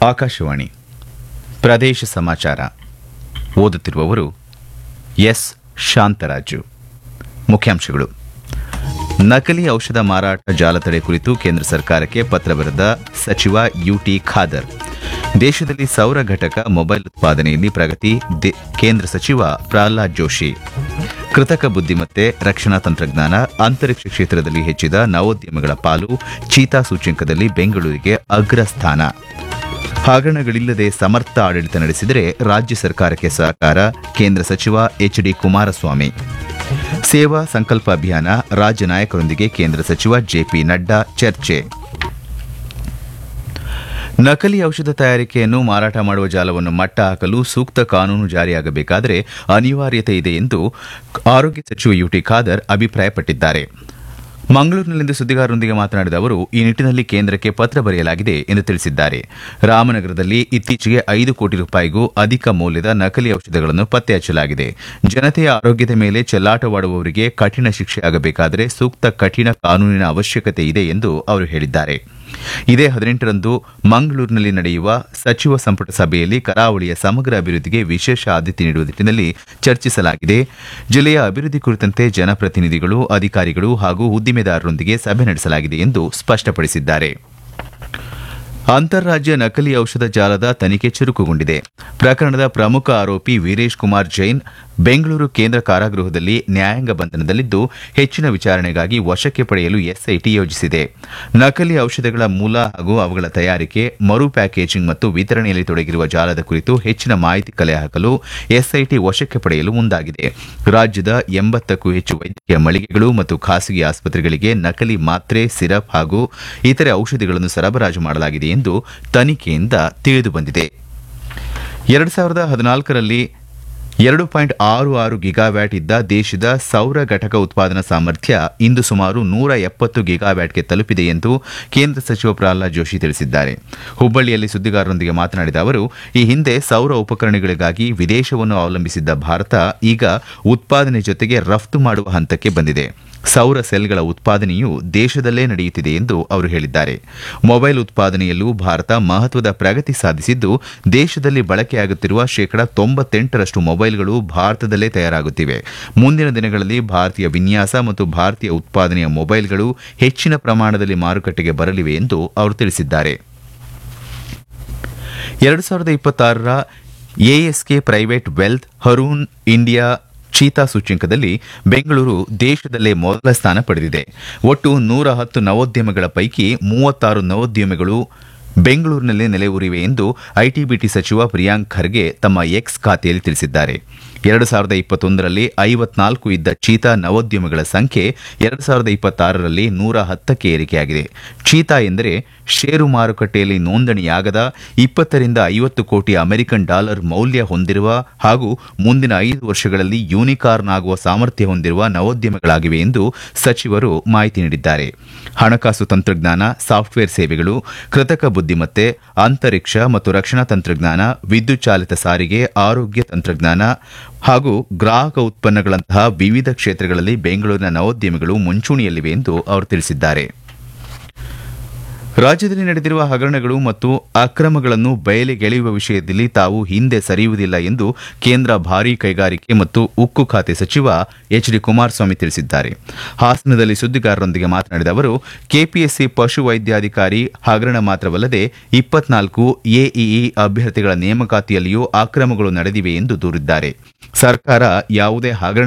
ಆಕಾಶವಾಣಿ ಪ್ರದೇಶ ಸಮಾಚಾರ ಓದುತ್ತಿರುವವರು ಎಸ್ ಶಾಂತರಾಜು ಮುಖ್ಯಾಂಶಗಳು ನಕಲಿ ಔಷಧ ಮಾರಾಟ ಜಾಲತಡೆ ಕುರಿತು ಕೇಂದ್ರ ಸರ್ಕಾರಕ್ಕೆ ಪತ್ರ ಬರೆದ ಸಚಿವ ಯುಟಿ ಖಾದರ್ ದೇಶದಲ್ಲಿ ಸೌರ ಘಟಕ ಮೊಬೈಲ್ ಉತ್ಪಾದನೆಯಲ್ಲಿ ಪ್ರಗತಿ ದೆ- ಕೇಂದ್ರ ಸಚಿವ ಪ್ರಹ್ಲಾದ್ ಜೋಶಿ ಕೃತಕ ಬುದ್ಧಿಮತ್ತೆ ರಕ್ಷಣಾ ತಂತ್ರಜ್ಞಾನ ಅಂತರಿಕ್ಷ ಕ್ಷೇತ್ರದಲ್ಲಿ ಹೆಚ್ಚಿದ ನವೋದ್ಯಮಗಳ ಪಾಲು ಚೀತಾ ಸೂಚ್ಯಂಕದಲ್ಲಿ ಬೆಂಗಳೂರಿಗೆ ಅಗ್ರ ಸ್ಥಾನ ಹಗರಣಗಳಿಲ್ಲದೆ ಸಮರ್ಥ ಆಡಳಿತ ನಡೆಸಿದರೆ ರಾಜ್ಯ ಸರ್ಕಾರಕ್ಕೆ ಸಹಕಾರ ಕೇಂದ್ರ ಸಚಿವ ಎಚ್ ಡಿ ಕುಮಾರಸ್ವಾಮಿ ಸೇವಾ ಸಂಕಲ್ಪ ಅಭಿಯಾನ ರಾಜ್ಯ ನಾಯಕರೊಂದಿಗೆ ಕೇಂದ್ರ ಸಚಿವ ಜೆಪಿ ನಡ್ಡಾ ಚರ್ಚೆ ನಕಲಿ ಔಷಧ ತಯಾರಿಕೆಯನ್ನು ಮಾರಾಟ ಮಾಡುವ ಜಾಲವನ್ನು ಮಟ್ಟ ಹಾಕಲು ಸೂಕ್ತ ಕಾನೂನು ಜಾರಿಯಾಗಬೇಕಾದರೆ ಅನಿವಾರ್ಯತೆ ಇದೆ ಎಂದು ಆರೋಗ್ಯ ಸಚಿವ ಯುಟಿ ಖಾದರ್ ಅಭಿಪ್ರಾಯಪಟ್ಟಿದ್ದಾರೆ ಮಂಗಳೂರಿನಲ್ಲಿಂದು ಸುದ್ದಿಗಾರರೊಂದಿಗೆ ಮಾತನಾಡಿದ ಅವರು ಈ ನಿಟ್ಟಿನಲ್ಲಿ ಕೇಂದ್ರಕ್ಕೆ ಪತ್ರ ಬರೆಯಲಾಗಿದೆ ಎಂದು ತಿಳಿಸಿದ್ದಾರೆ ರಾಮನಗರದಲ್ಲಿ ಇತ್ತೀಚೆಗೆ ಐದು ಕೋಟಿ ರೂಪಾಯಿಗೂ ಅಧಿಕ ಮೌಲ್ಯದ ನಕಲಿ ಔಷಧಗಳನ್ನು ಪತ್ತೆ ಹಚ್ಚಲಾಗಿದೆ ಜನತೆಯ ಆರೋಗ್ಯದ ಮೇಲೆ ಚೆಲ್ಲಾಟವಾಡುವವರಿಗೆ ಕಠಿಣ ಶಿಕ್ಷೆ ಆಗಬೇಕಾದರೆ ಸೂಕ್ತ ಕಠಿಣ ಕಾನೂನಿನ ಅವಶ್ಯಕತೆ ಇದೆ ಎಂದು ಅವರು ಹೇಳಿದ್ದಾರೆ ಇದೇ ಹದಿನೆಂಟರಂದು ಮಂಗಳೂರಿನಲ್ಲಿ ನಡೆಯುವ ಸಚಿವ ಸಂಪುಟ ಸಭೆಯಲ್ಲಿ ಕರಾವಳಿಯ ಸಮಗ್ರ ಅಭಿವೃದ್ಧಿಗೆ ವಿಶೇಷ ಆದ್ಯತೆ ನೀಡುವ ನಿಟ್ಟಿನಲ್ಲಿ ಚರ್ಚಿಸಲಾಗಿದೆ ಜಿಲ್ಲೆಯ ಅಭಿವೃದ್ಧಿ ಕುರಿತಂತೆ ಜನಪ್ರತಿನಿಧಿಗಳು ಅಧಿಕಾರಿಗಳು ಹಾಗೂ ಉದ್ದಿಮೆದಾರರೊಂದಿಗೆ ಸಭೆ ನಡೆಸಲಾಗಿದೆ ಎಂದು ಸ್ಪಷ್ಟಪಡಿಸಿದ್ದಾರೆ ಅಂತಾರಾಜ್ಯ ನಕಲಿ ಔಷಧ ಜಾಲದ ತನಿಖೆ ಚುರುಕುಗೊಂಡಿದೆ ಪ್ರಕರಣದ ಪ್ರಮುಖ ಆರೋಪಿ ವೀರೇಶ್ ಕುಮಾರ್ ಜೈನ್ ಬೆಂಗಳೂರು ಕೇಂದ್ರ ಕಾರಾಗೃಹದಲ್ಲಿ ನ್ಯಾಯಾಂಗ ಬಂಧನದಲ್ಲಿದ್ದು ಹೆಚ್ಚಿನ ವಿಚಾರಣೆಗಾಗಿ ವಶಕ್ಕೆ ಪಡೆಯಲು ಎಸ್ಐಟಿ ಯೋಜಿಸಿದೆ ನಕಲಿ ಔಷಧಗಳ ಮೂಲ ಹಾಗೂ ಅವುಗಳ ತಯಾರಿಕೆ ಮರು ಪ್ಯಾಕೇಜಿಂಗ್ ಮತ್ತು ವಿತರಣೆಯಲ್ಲಿ ತೊಡಗಿರುವ ಜಾಲದ ಕುರಿತು ಹೆಚ್ಚಿನ ಮಾಹಿತಿ ಕಲೆ ಹಾಕಲು ಎಸ್ಐಟಿ ವಶಕ್ಕೆ ಪಡೆಯಲು ಮುಂದಾಗಿದೆ ರಾಜ್ಯದ ಎಂಬತ್ತಕ್ಕೂ ಹೆಚ್ಚು ವೈದ್ಯಕೀಯ ಮಳಿಗೆಗಳು ಮತ್ತು ಖಾಸಗಿ ಆಸ್ಪತ್ರೆಗಳಿಗೆ ನಕಲಿ ಮಾತ್ರೆ ಸಿರಪ್ ಹಾಗೂ ಇತರೆ ಔಷಧಿಗಳನ್ನು ಸರಬರಾಜು ಮಾಡಲಾಗಿದೆ ಎಂದು ತನಿಖೆಯಿಂದ ತಿಳಿದುಬಂದಿದೆ ಎರಡು ಸಾವಿರದ ಹದಿನಾಲ್ಕರಲ್ಲಿ ಎರಡು ಪಾಯಿಂಟ್ ಆರು ಆರು ಗಿಗಾವ್ಯಾಟ್ ಇದ್ದ ದೇಶದ ಸೌರ ಘಟಕ ಉತ್ಪಾದನಾ ಸಾಮರ್ಥ್ಯ ಇಂದು ಸುಮಾರು ನೂರ ಎಪ್ಪತ್ತು ಗಿಗಾವ್ಯಾಟ್ಗೆ ತಲುಪಿದೆ ಎಂದು ಕೇಂದ್ರ ಸಚಿವ ಪ್ರಹ್ಲಾದ್ ಜೋಶಿ ತಿಳಿಸಿದ್ದಾರೆ ಹುಬ್ಬಳ್ಳಿಯಲ್ಲಿ ಸುದ್ದಿಗಾರರೊಂದಿಗೆ ಮಾತನಾಡಿದ ಅವರು ಈ ಹಿಂದೆ ಸೌರ ಉಪಕರಣಗಳಿಗಾಗಿ ವಿದೇಶವನ್ನು ಅವಲಂಬಿಸಿದ್ದ ಭಾರತ ಈಗ ಉತ್ಪಾದನೆ ಜೊತೆಗೆ ರಫ್ತು ಮಾಡುವ ಹಂತಕ್ಕೆ ಬಂದಿದೆ ಸೌರ ಸೆಲ್ಗಳ ಉತ್ಪಾದನೆಯು ದೇಶದಲ್ಲೇ ನಡೆಯುತ್ತಿದೆ ಎಂದು ಅವರು ಹೇಳಿದ್ದಾರೆ ಮೊಬೈಲ್ ಉತ್ಪಾದನೆಯಲ್ಲೂ ಭಾರತ ಮಹತ್ವದ ಪ್ರಗತಿ ಸಾಧಿಸಿದ್ದು ದೇಶದಲ್ಲಿ ಬಳಕೆಯಾಗುತ್ತಿರುವ ಶೇಕಡಾ ತೊಂಬತ್ತೆಂಟರಷ್ಟು ಮೊಬೈಲ್ಗಳು ಭಾರತದಲ್ಲೇ ತಯಾರಾಗುತ್ತಿವೆ ಮುಂದಿನ ದಿನಗಳಲ್ಲಿ ಭಾರತೀಯ ವಿನ್ಯಾಸ ಮತ್ತು ಭಾರತೀಯ ಉತ್ಪಾದನೆಯ ಮೊಬೈಲ್ಗಳು ಹೆಚ್ಚಿನ ಪ್ರಮಾಣದಲ್ಲಿ ಮಾರುಕಟ್ಟೆಗೆ ಬರಲಿವೆ ಎಂದು ಅವರು ತಿಳಿಸಿದ್ದಾರೆ ಎರಡು ಸಾವಿರದ ಇಪ್ಪತ್ತಾರರ ASK private wealth Hurun India ಚೀತಾ ಸೂಚ್ಯಂಕದಲ್ಲಿ ಬೆಂಗಳೂರು ದೇಶದಲ್ಲೇ ಮೊದಲ ಸ್ಥಾನ ಪಡೆದಿದೆ ಒಟ್ಟು ನೂರ ಹತ್ತು ನವೋದ್ಯಮಗಳ ಪೈಕಿ ಮೂವತ್ತಾರು ನವೋದ್ಯಮಗಳು ಬೆಂಗಳೂರಿನಲ್ಲೇ ನೆಲೆಯೂರಿವೆ ಎಂದು ಐಟಿಬಿಟಿ ಸಚಿವ ಪ್ರಿಯಾಂಕ್ ಖರ್ಗೆ ತಮ್ಮ ಎಕ್ಸ್ ಖಾತೆಯಲ್ಲಿ ತಿಳಿಸಿದ್ದಾರೆ ಎರಡು ಸಾವಿರದ ಇಪ್ಪತ್ತೊಂದರಲ್ಲಿ ಐವತ್ನಾಲ್ಕು ಇದ್ದ ಚೀತಾ ನವೋದ್ಯಮಗಳ ಸಂಖ್ಯೆ ಎರಡು ಸಾವಿರದ ಇಪ್ಪತ್ತಾರರಲ್ಲಿ ನೂರ ಹತ್ತಕ್ಕೆ ಏರಿಕೆಯಾಗಿದೆ ಚೀತಾ ಎಂದರೆ ಷೇರು ಮಾರುಕಟ್ಟೆಯಲ್ಲಿ ನೋಂದಣಿಯಾಗದ ಇಪ್ಪತ್ತರಿಂದ ಐವತ್ತು ಕೋಟಿ ಅಮೆರಿಕನ್ ಡಾಲರ್ ಮೌಲ್ಯ ಹೊಂದಿರುವ ಹಾಗೂ ಮುಂದಿನ ಐದು ವರ್ಷಗಳಲ್ಲಿ ಯೂನಿಕಾರ್ನ್ ಆಗುವ ಸಾಮರ್ಥ್ಯ ಹೊಂದಿರುವ ನವೋದ್ಯಮಗಳಾಗಿವೆ ಎಂದು ಸಚಿವರು ಮಾಹಿತಿ ನೀಡಿದ್ದಾರೆ ಹಣಕಾಸು ತಂತ್ರಜ್ಞಾನ ಸಾಫ್ಟ್ವೇರ್ ಸೇವೆಗಳು ಕೃತಕ ಬುದ್ಧಿಮತ್ತೆ ಅಂತರಿಕ್ಷ ಮತ್ತು ರಕ್ಷಣಾ ತಂತ್ರಜ್ಞಾನ ವಿದ್ಯುತ್ ಚಾಲಿತ ಸಾರಿಗೆ ಆರೋಗ್ಯ ತಂತ್ರಜ್ಞಾನ ಹಾಗೂ ಗ್ರಾಹಕ ಉತ್ಪನ್ನಗಳಂತಹ ವಿವಿಧ ಕ್ಷೇತ್ರಗಳಲ್ಲಿ ಬೆಂಗಳೂರಿನ ನವೋದ್ಯಮಿಗಳು ಮುಂಚೂಣಿಯಲ್ಲಿವೆ ಎಂದು ಅವರು ತಿಳಿಸಿದ್ದಾರೆ ರಾಜ್ಯದಲ್ಲಿ ನಡೆದಿರುವ ಹಗರಣಗಳು ಮತ್ತು ಅಕ್ರಮಗಳನ್ನು ಬಯಲಿಗೆಳೆಯುವ ವಿಷಯದಲ್ಲಿ ತಾವು ಹಿಂದೆ ಸರಿಯುವುದಿಲ್ಲ ಎಂದು ಕೇಂದ್ರ ಭಾರೀ ಕೈಗಾರಿಕೆ ಮತ್ತು ಉಕ್ಕು ಖಾತೆ ಸಚಿವ ಎಚ್ ಡಿ ಕುಮಾರಸ್ವಾಮಿ ತಿಳಿಸಿದ್ದಾರೆ ಹಾಸನದಲ್ಲಿ ಸುದ್ದಿಗಾರರೊಂದಿಗೆ ಮಾತನಾಡಿದ ಅವರು ಕೆಪಿಎಸ್ಸಿ ಪಶು ವೈದ್ಯಾಧಿಕಾರಿ ಹಗರಣ ಮಾತ್ರವಲ್ಲದೆ ಇಪ್ಪತ್ನಾಲ್ಕು ಎಇಇ ಅಭ್ಯರ್ಥಿಗಳ ನೇಮಕಾತಿಯಲ್ಲಿಯೂ ಅಕ್ರಮಗಳು ನಡೆದಿವೆ ಎಂದು ದೂರಿದ್ದಾರೆ ಸರ್ಕಾರ ಯಾವುದೇ ಹಗರಣ